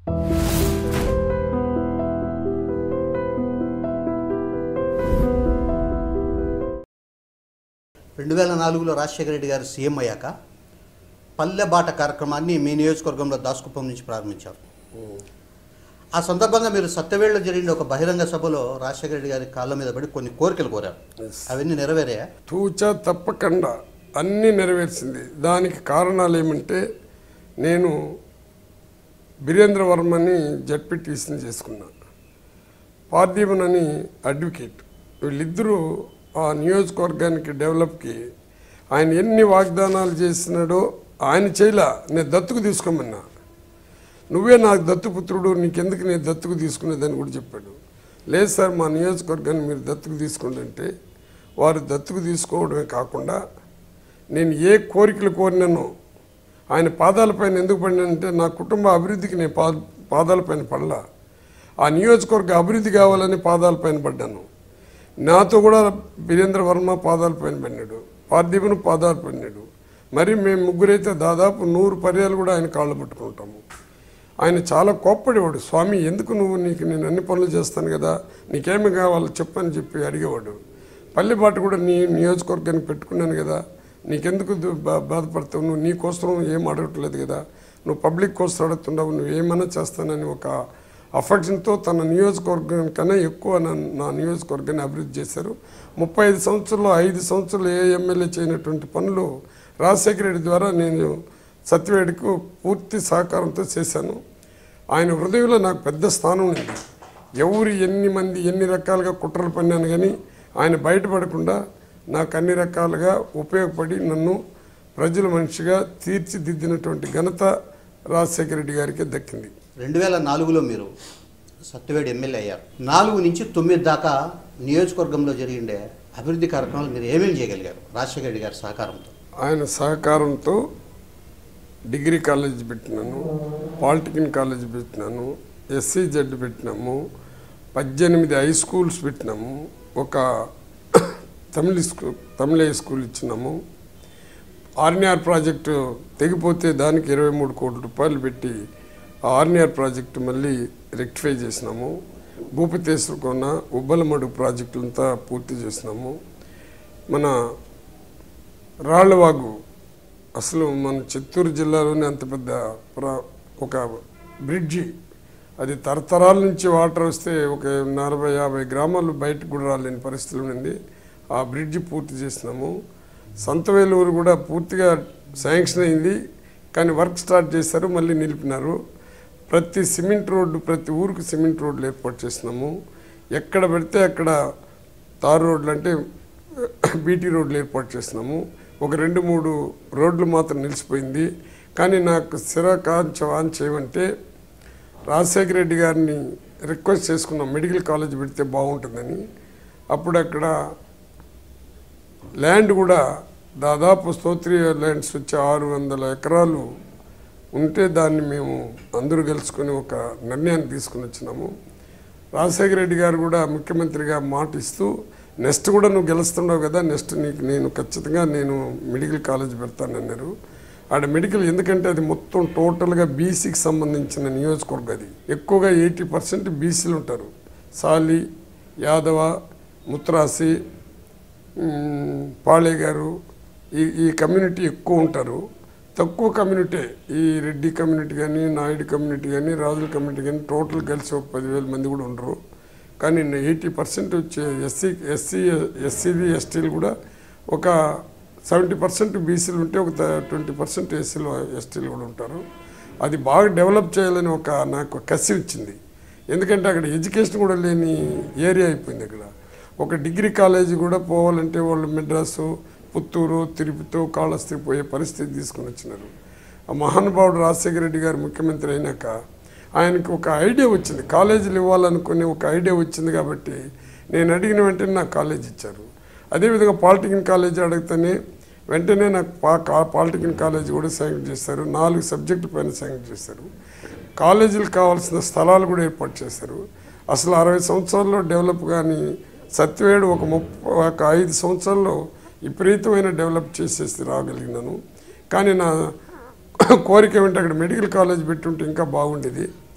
రెండు వేల నాలుగులో రాజశేఖర రెడ్డి గారు సీఎం అయ్యాక పల్లె బాట కార్యక్రమాన్ని మీ నియోజకవర్గంలో దాసుకుప్పం నుంచి ప్రారంభించారు ఆ సందర్భంగా మీరు సత్యవేళ్ళలో జరిగిన ఒక బహిరంగ సభలో రాజశేఖర రెడ్డి గారి కాళ్ళ మీద పడి కొన్ని కోరికలు కోరారు అవన్నీ నెరవేరాయా తూచా తప్పకుండా అన్నీ నెరవేర్చింది దానికి కారణాలు ఏమంటే నేను బీరేంద్ర వర్మని జడ్పీటీసీని చేసుకున్నా పార్థివన్ అని అడ్వకేట్ వీళ్ళిద్దరూ ఆ నియోజకవర్గానికి డెవలప్కి ఆయన ఎన్ని వాగ్దానాలు చేసినాడో ఆయన చేయలా నేను దత్తుకు తీసుకోమన్నా నువ్వే నాకు దత్తుపుత్రుడు నీకెందుకు నేను దత్తుకు తీసుకునేదని కూడా చెప్పాడు లేదు సార్ మా నియోజకవర్గాన్ని మీరు దత్తుకు తీసుకోండి అంటే వారు దత్తుకు తీసుకోవడమే కాకుండా నేను ఏ కోరికలు కోరినానో ఆయన పాదాలపైన ఎందుకు పడినానంటే నా కుటుంబ అభివృద్ధికి నేను పా పాదాలపైన పడలా ఆ నియోజకవర్గ అభివృద్ధి కావాలని పాదాలపైన పడ్డాను నాతో కూడా వీరేంద్ర వర్మ పాదాలపైన పడినాడు పార్థివను పాదాలు పడినాడు మరి మేము ముగ్గురైతే దాదాపు నూరు పర్యాలు కూడా ఆయన కాళ్ళు పట్టుకుంటాము ఆయన చాలా కోప్పడేవాడు స్వామి ఎందుకు నువ్వు నీకు నేను అన్ని పనులు చేస్తాను కదా నీకేమి కావాలో చెప్పని చెప్పి అడిగేవాడు పల్లెబాట కూడా నీ నియోజకవర్గానికి పెట్టుకున్నాను కదా నీకెందుకు దు- బా- బాధపడతావు నువ్వు నీ కోసం ఏం అడగట్లేదు కదా నువ్వు పబ్లిక్ కోసం అడుగుతున్నావు నువ్వు ఏమైనా చేస్తానని ఒక అఫెక్షన్తో తన నియోజకవర్గం కన్నా ఎక్కువ నా నా నియోజకవర్గాన్ని అభివృద్ధి చేశారు ముప్పై ఐదు సంవత్సరాలు ఐదు సంవత్సరాలు ఏ ఎమ్మెల్యే చేయనటువంటి పనులు రాజశేఖర రెడ్డి ద్వారా నేను సత్యవేడికి పూర్తి సహకారంతో చేశాను ఆయన హృదయంలో నాకు పెద్ద స్థానం ఉంది ఎవరు ఎన్ని మంది ఎన్ని రకాలుగా కుట్రలు పన్నాను కానీ ఆయన బయటపడకుండా నాకు అన్ని రకాలుగా ఉపయోగపడి నన్ను ప్రజల మనిషిగా తీర్చిదిద్దినటువంటి ఘనత రాజశేఖర రెడ్డి గారికి దక్కింది రెండు వేల నాలుగులో మీరు సత్యవేడు ఎమ్మెల్యే అయ్యారు నాలుగు నుంచి తొమ్మిది దాకా నియోజకవర్గంలో జరిగిండే అభివృద్ధి కార్యక్రమాలు మీరు ఏమేమి చేయగలిగారు రాజశేఖర రెడ్డి గారి సహకారంతో ఆయన సహకారంతో డిగ్రీ కాలేజ్ పెట్టినాను పాలిటెక్నిక్ కాలేజ్ పెట్టినాను ఎస్సీ జెడ్ పెట్టినాము పద్దెనిమిది హై స్కూల్స్ పెట్టినాము ఒక Tamil school Tamil high school ఇచ్చినాము ఆర్నిఆర్ ప్రాజెక్టు తెగిపోతే దానికి ఇరవై మూడు కోట్ల రూపాయలు పెట్టి ఆ ఆర్నిఆర్ ప్రాజెక్టు మళ్ళీ రెక్టిఫై చేసినాము భూపతేశ్వర కొన ఉబ్బలమడుగు ప్రాజెక్టులంతా పూర్తి చేసినాము మన రాళ్ళవాగు అసలు మన చిత్తూరు జిల్లాలోనే అంత పెద్ద ప్ర- ఒక బ్రిడ్జి అది తరతరాల నుంచి వాటర్ వస్తే ఒక నలభై యాభై గ్రామాలు బయటకు కూడా రాలేని పరిస్థితులు ఉంది ఆ బ్రిడ్జి పూర్తి చేసినాము సంతవేలూరు కూడా పూర్తిగా శాంక్షన్ అయింది కానీ వర్క్ స్టార్ట్ చేశారు మళ్ళీ నిలిపినారు ప్రతి సిమెంట్ రోడ్డు ప్రతి ఊరికి సిమెంట్ రోడ్లు ఏర్పాటు చేసినాము ఎక్కడ పెడితే అక్కడ తార్ రోడ్లు అంటే బీటీ రోడ్లు ఏర్పాటు చేసినాము ఒక రెండు మూడు రోడ్లు మాత్రం నిలిచిపోయింది కానీ నాకు స్థిర కాంచ వాంఛ ఏమంటే రాజశేఖర రెడ్డి గారిని రిక్వెస్ట్ చేసుకున్నాం మెడికల్ కాలేజ్ పెడితే బాగుంటుందని అప్పుడు అక్కడ ల్యాండ్ కూడా దాదాపు స్తోత్రీయ ల్యాండ్స్ వచ్చి ఆరు వందల ఎకరాలు ఉంటే దాన్ని మేము అందరూ గెలుచుకొని ఒక నిర్ణయాన్ని తీసుకుని వచ్చినాము రాజశేఖర రెడ్డి గారు కూడా ముఖ్యమంత్రిగా మాట ఇస్తూ నెక్స్ట్ కూడా నువ్వు గెలుస్తున్నావు కదా నెక్స్ట్ నీకు నేను ఖచ్చితంగా నేను మెడికల్ కాలేజ్ పెడతానన్నారు ఆడ మెడికల్ ఎందుకంటే అది మొత్తం టోటల్గా బీసీకి సంబంధించిన నియోజకవర్గం అది ఎక్కువగా ఎయిటీ పర్సెంట్ బీసీలు ఉంటారు సాలి యాదవ ముత్రాసి మ్, పాళే గారు ఈ ఈ కమ్యూనిటీ ఎక్కువ ఉంటారు తక్కువ కమ్యూనిటీ ఈ రెడ్డి కమ్యూనిటీ కానీ నాయుడు కమ్యూనిటీ కానీ రాజుల కమ్యూనిటీ కానీ టోటల్ కలిసి ఒక పదివేల మంది కూడా ఉండరు కానీ ఎయిటీ పర్సెంట్ వచ్చే ఎస్సీ ఎస్సీ ఎస్సీలు ఎస్టీలు కూడా ఒక సెవెంటీ పర్సెంట్ బీసీలు ఉంటే ఒక ట్వంటీ పర్సెంట్ ఎస్సీలు ఎస్టీలు కూడా ఉంటారు అది బాగా డెవలప్ చేయాలని ఒక నాకు కసి వచ్చింది ఎందుకంటే అక్కడ ఎడ్యుకేషన్ కూడా లేని ఏరియా అయిపోయింది అక్కడ ఒక డిగ్రీ కాలేజీ కూడా పోవాలంటే వాళ్ళు మెడ్రాసు పుత్తూరు తిరుపతి కాళహస్తి పోయే పరిస్థితి తీసుకుని వచ్చినారు ఆ మహానుభావుడు రాజశేఖర రెడ్డి గారు ముఖ్యమంత్రి అయినాక ఆయనకు ఒక ఐడియా వచ్చింది కాలేజీలు ఇవ్వాలనుకునే ఒక ఐడియా వచ్చింది కాబట్టి నేను అడిగిన వెంటనే నాకు కాలేజ్ ఇచ్చారు అదేవిధంగా పాలిటెక్నిక్ కాలేజీ అడిగితేనే వెంటనే నాకు పా కా- పాలిటెక్నిక్ కాలేజీ కూడా శాంక్షన్ చేశారు నాలుగు సబ్జెక్టు పైన శాంక్షన్ చేశారు కాలేజీలకు కావాల్సిన స్థలాలు కూడా ఏర్పాటు చేశారు అసలు అరవై సంవత్సరాల్లో డెవలప్ కానీ సత్యవేడు ఒక ముప్పై ఒక ఐదు సంవత్సరాల్లో విపరీతమైన డెవలప్ చేసేసి రాగలిగినాను కానీ నా కోరిక ఏమంటే అక్కడ మెడికల్ కాలేజ్ పెట్టుంటే ఇంకా బాగుండేది